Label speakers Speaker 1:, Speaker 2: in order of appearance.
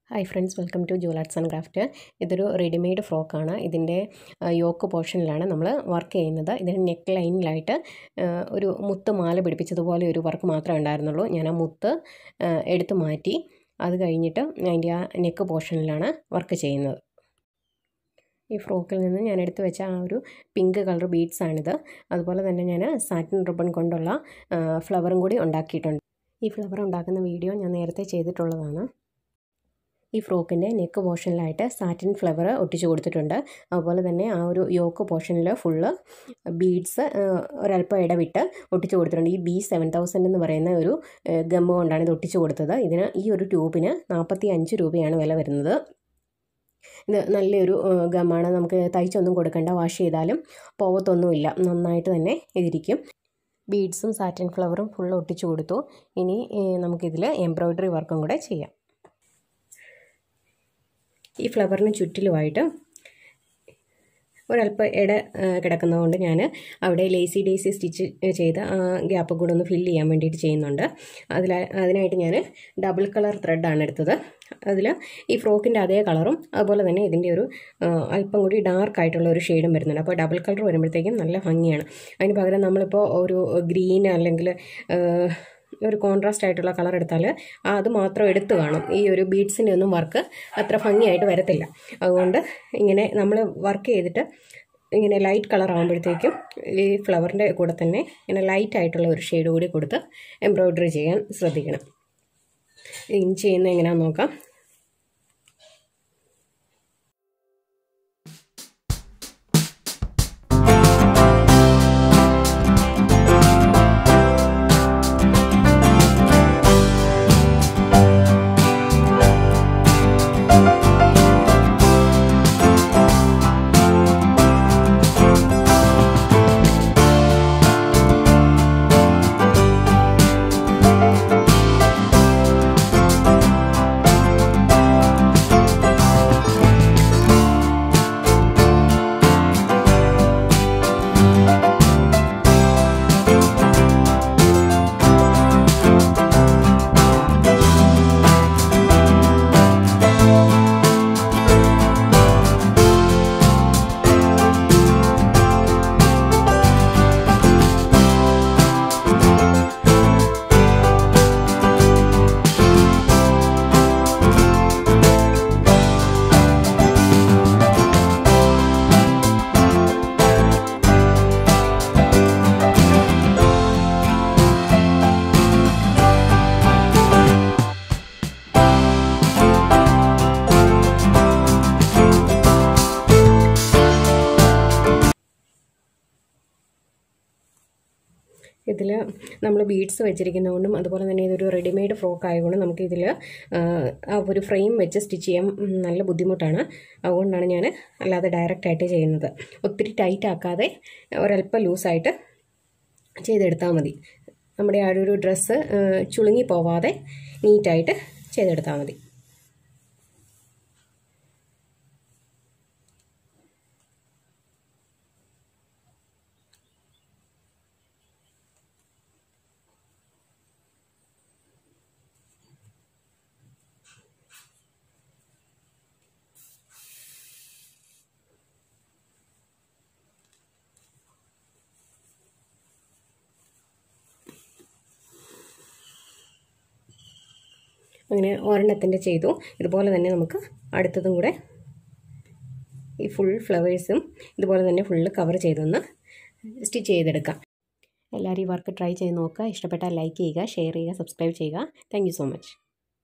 Speaker 1: hi friends welcome to ജൂലാർട്സ് and craft ഇതൊരു readymade ഫ്രോക്കാണ് ഇതിൻ്റെ യോക്ക് പോർഷനിലാണ് നമ്മൾ വർക്ക് ചെയ്യുന്നത് ഇതിന് നെക്ക് ലൈനിലായിട്ട് ഒരു മുത്ത് മാല പിടിപ്പിച്ചതുപോലെ ഒരു വർക്ക് മാത്രമേ ഉണ്ടായിരുന്നുള്ളൂ ഞാൻ ആ മുത്ത് എടുത്ത് മാറ്റി അത് കഴിഞ്ഞിട്ട് അതിൻ്റെ ആ നെക്ക് പോർഷനിലാണ് വർക്ക് ചെയ്യുന്നത് ഈ ഫ്രോക്കിൽ നിന്ന് ഞാൻ എടുത്തു വെച്ച ആ ഒരു പിങ്ക് കളർ ബീഡ്സാണിത് അതുപോലെ തന്നെ ഞാൻ സാറ്റിൻ റിബൺ കൊണ്ടുള്ള ഫ്ലവറും കൂടി ഉണ്ടാക്കിയിട്ടുണ്ട് ഈ ഫ്ലവർ ഉണ്ടാക്കുന്ന വീഡിയോ ഞാൻ നേരത്തെ ചെയ്തിട്ടുള്ളതാണ് ഈ ഫ്രോക്കിൻ്റെ നെക്ക് പോർഷനിലായിട്ട് സാറ്റിൻ ഫ്ലവർ ഒട്ടിച്ചു കൊടുത്തിട്ടുണ്ട് അതുപോലെ തന്നെ ആ ഒരു യോക്ക് പോർഷനിൽ ഫുള്ള് ബീഡ്സ് ഒരല്പം ഇടവിട്ട് ഒട്ടിച്ചു കൊടുത്തിട്ടുണ്ട് ഈ ബി സെവൻ തൗസൻഡ് എന്ന് പറയുന്ന ഒരു ഗമ്മ് കൊണ്ടാണ് ഇത് ഒട്ടിച്ചു കൊടുത്തത് ഇതിന് ഈ ഒരു ട്യൂബിന് നാൽപ്പത്തി അഞ്ച് രൂപയാണ് വില വരുന്നത് ഇത് നല്ലൊരു ഗമ്മാണ് നമുക്ക് തയ്ച്ചൊന്നും കൊടുക്കേണ്ട വാഷ് ചെയ്താലും പോവത്തൊന്നുമില്ല നന്നായിട്ട് തന്നെ ഇതിരിക്കും ബീഡ്സും സാറ്റിൻ ഫ്ലവറും ഫുൾ ഒട്ടിച്ചു കൊടുത്തു ഇനി നമുക്കിതിൽ എംബ്രോയ്ഡറി വർക്കും കൂടെ ചെയ്യാം ഈ ഫ്ലവറിന് ചുറ്റിലുമായിട്ട് ഒരല്പം ഇട കിടക്കുന്നതുകൊണ്ട് ഞാൻ അവിടെ ലേസി ഡേസി സ്റ്റിച്ച് ചെയ്ത് ആ ഗ്യാപ്പ് കൂടെ ഒന്ന് ഫില്ല് ചെയ്യാൻ വേണ്ടിയിട്ട് ചെയ്യുന്നുണ്ട് അതിൽ അതിനായിട്ട് ഞാൻ ഡബിൾ കളർ ത്രെഡാണ് എടുത്തത് അതിൽ ഈ ഫ്രോക്കിൻ്റെ അതേ കളറും അതുപോലെ തന്നെ ഇതിൻ്റെ ഒരു അല്പം കൂടി ഡാർക്ക് ആയിട്ടുള്ള ഒരു ഷെയ്ഡും വരുന്നുണ്ട് അപ്പോൾ ഡബിൾ കളർ വരുമ്പോഴത്തേക്കും നല്ല ഭംഗിയാണ് അതിന് പകരം നമ്മളിപ്പോൾ ഒരു ഗ്രീൻ അല്ലെങ്കിൽ ഒരു കോൺട്രാസ്റ്റ് ആയിട്ടുള്ള കളർ എടുത്താൽ അത് മാത്രം എടുത്തു കാണും ഈ ഒരു ബീഡ്സിൻ്റെ ഒന്നും വർക്ക് അത്ര ഭംഗിയായിട്ട് വരത്തില്ല അതുകൊണ്ട് ഇങ്ങനെ നമ്മൾ വർക്ക് ചെയ്തിട്ട് ഇങ്ങനെ ലൈറ്റ് കളർ ആകുമ്പോഴത്തേക്കും ഈ ഫ്ലവറിൻ്റെ കൂടെ തന്നെ ഇങ്ങനെ ലൈറ്റ് ആയിട്ടുള്ള ഒരു ഷെയ്ഡ് കൂടി കൊടുത്ത് എംബ്രോയ്ഡറി ചെയ്യാൻ ശ്രദ്ധിക്കണം ഇനി ചെയ്യുന്നത് എങ്ങനെയാണെന്ന് നോക്കാം ഇതിൽ നമ്മൾ ബീഡ്സ് വെച്ചിരിക്കുന്നതുകൊണ്ടും അതുപോലെ തന്നെ ഇതൊരു റെഡിമെയ്ഡ് ഫ്രോക്ക് ആയതുകൊണ്ട് നമുക്കിതിൽ ആ ഒരു ഫ്രെയിം വെച്ച് സ്റ്റിച്ച് ചെയ്യാൻ നല്ല ബുദ്ധിമുട്ടാണ് അതുകൊണ്ടാണ് ഞാൻ അല്ലാതെ ഡയറക്റ്റായിട്ട് ചെയ്യുന്നത് ഒത്തിരി ടൈറ്റ് ആക്കാതെ ഒരല്പം ലൂസായിട്ട് ചെയ്തെടുത്താൽ മതി നമ്മുടെ ആ ഒരു ഡ്രസ്സ് ചുളുങ്ങി പോവാതെ നീറ്റായിട്ട് ചെയ്തെടുത്താൽ മതി അങ്ങനെ ഒരെണ്ണത്തിൻ്റെ ചെയ്തു ഇതുപോലെ തന്നെ നമുക്ക് അടുത്തതും കൂടെ ഈ ഫുൾ ഫ്ലവേഴ്സും ഇതുപോലെ തന്നെ ഫുള്ള് കവർ ചെയ്തൊന്ന് സ്റ്റിച്ച് ചെയ്തെടുക്കാം എല്ലാവരും ഈ വർക്ക് ട്രൈ ചെയ്ത് നോക്കുക ഇഷ്ടപ്പെട്ടാൽ ലൈക്ക് ചെയ്യുക ഷെയർ ചെയ്യുക സബ്സ്ക്രൈബ് ചെയ്യുക താങ്ക് സോ മച്ച്